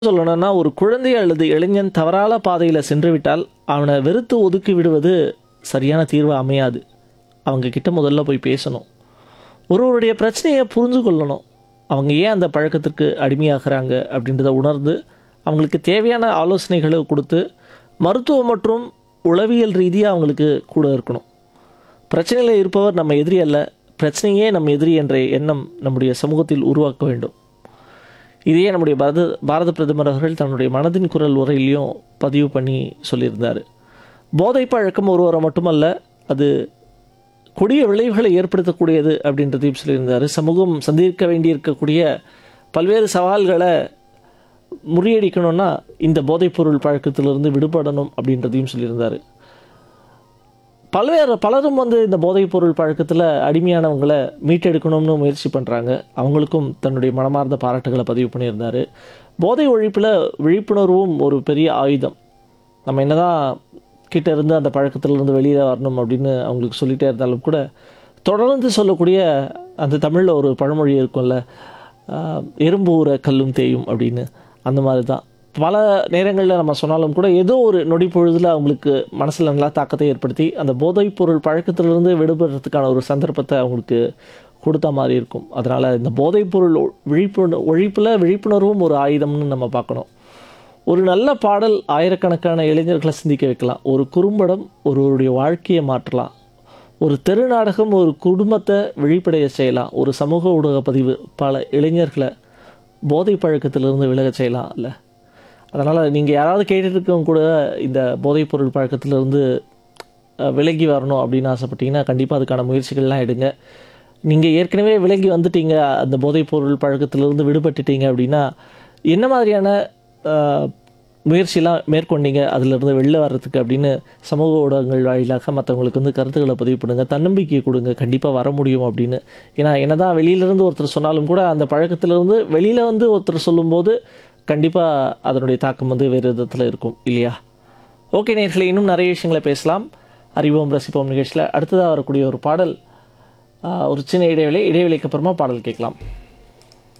சொல்லணும்னா ஒரு குழந்தை அல்லது இளைஞன் தவறான பாதையில் சென்றுவிட்டால் அவனை வெறுத்து ஒதுக்கி விடுவது சரியான தீர்வு அமையாது அவங்க கிட்ட முதல்ல போய் பேசணும் ஒருவருடைய பிரச்சனையை புரிஞ்சு கொள்ளணும் அவங்க ஏன் அந்த பழக்கத்திற்கு அடிமையாகிறாங்க அப்படின்றத உணர்ந்து அவங்களுக்கு தேவையான ஆலோசனைகளை கொடுத்து மருத்துவம் மற்றும் உளவியல் ரீதியாக அவங்களுக்கு கூட இருக்கணும் பிரச்சனையில் இருப்பவர் நம்ம எதிரி அல்ல பிரச்சனையே நம்ம எதிரி என்ற எண்ணம் நம்முடைய சமூகத்தில் உருவாக்க வேண்டும் இதையே நம்முடைய பாரத பாரத பிரதமர் அவர்கள் தன்னுடைய மனதின் குரல் உரையிலையும் பதிவு பண்ணி சொல்லியிருந்தார் போதை பழக்கம் ஒருவரை மட்டுமல்ல அது கொடிய விளைவுகளை ஏற்படுத்தக்கூடியது அப்படின்றதையும் சொல்லியிருந்தார் சமூகம் சந்திக்க வேண்டியிருக்கக்கூடிய பல்வேறு சவால்களை முறியடிக்கணும்னா இந்த போதைப்பொருள் பழக்கத்திலிருந்து விடுபடணும் அப்படின்றதையும் சொல்லியிருந்தார் பல்வேறு பலரும் வந்து இந்த போதைப்பொருள் பழக்கத்தில் அடிமையானவங்களை மீட்டெடுக்கணும்னு முயற்சி பண்ணுறாங்க அவங்களுக்கும் தன்னுடைய மனமார்ந்த பாராட்டுகளை பதிவு பண்ணியிருந்தார் போதை ஒழிப்பில் விழிப்புணர்வும் ஒரு பெரிய ஆயுதம் நம்ம என்னதான் கிட்ட இருந்து அந்த பழக்கத்திலிருந்து வெளியில் வரணும் அப்படின்னு அவங்களுக்கு சொல்லிகிட்டே இருந்தாலும் கூட தொடர்ந்து சொல்லக்கூடிய அந்த தமிழில் ஒரு பழமொழி இருக்கும்ல ஆஹ், எறும்பு ஊற கல்லும் தேயும் அப்படின்னு அந்த மாதிரி தான் பல நேரங்களில் நம்ம சொன்னாலும் கூட ஏதோ ஒரு நொடி பொழுதில் அவங்களுக்கு மனசில் நல்லா தாக்கத்தை ஏற்படுத்தி அந்த போதைப் பொருள் பழக்கத்திலிருந்து விடுபடுறதுக்கான ஒரு சந்தர்ப்பத்தை அவங்களுக்கு கொடுத்த மாதிரி இருக்கும் அதனால் இந்த போதைப் பொருள் ஒ- விழிப்புணர் ஒழிப்பில் விழிப்புணர்வும் ஒரு ஆயுதம்னு நம்ம பார்க்கணும் ஒரு நல்ல பாடல் ஆயிரக்கணக்கான இளைஞர்களை சிந்திக்க வைக்கலாம் ஒரு குறும்படம் ஒருவருடைய வாழ்க்கையை மாற்றலாம் ஒரு தெரு நாடகம் ஒரு குடும்பத்தை விழிப்படைய செய்யலாம் ஒரு சமூக ஊடக பதிவு பல இளைஞர்களை போதை பழக்கத்திலிருந்து விலகச் செய்யலாம் இல்லை அதனால் நீங்கள் யாராவது கேட்டுட்டு இருக்கவங்க கூட இந்த போதைப் பொருள் பழக்கத்திலிருந்து அஹ், விலகி வரணும் அப்படின்னு ஆசைப்பட்டீங்கன்னா கண்டிப்பாக அதுக்கான முயற்சிகள்லாம் எடுங்க நீங்கள் ஏற்கனவே விலகி வந்துட்டீங்க அந்த போதைப் பொருள் பழக்கத்திலிருந்து விடுபட்டுட்டீங்க அப்படின்னா என்ன மாதிரியான அஹ், முயற்சியெல்லாம் மேற்கொண்டீங்க அதிலிருந்து வெளில வர்றதுக்கு அப்படின்னு சமூக ஊடகங்கள் வாயிலாக மற்றவங்களுக்கு வந்து கருத்துக்களை பதிவு பண்ணுங்கள் தன்னம்பிக்கை கொடுங்க கண்டிப்பாக வர முடியும் அப்படின்னு ஏன்னா என்னதான் வெளியிலேருந்து ஒருத்தர் சொன்னாலும் கூட அந்த பழக்கத்திலிருந்து வெளியில் வந்து ஒருத்தர் சொல்லும்போது கண்டிப்பாக அதனுடைய தாக்கம் வந்து வேறு விதத்தில் இருக்கும் இல்லையா ஓகே நேர்களை இன்னும் நிறைய விஷயங்களை பேசலாம் அறிவோம் ரசிப்போம் நிகழ்ச்சியில் அடுத்ததாக வரக்கூடிய ஒரு பாடல் ஆஹ், ஒரு சின்ன இடைவேளை இடைவேளைக்கு அப்புறமா பாடல் கேட்கலாம்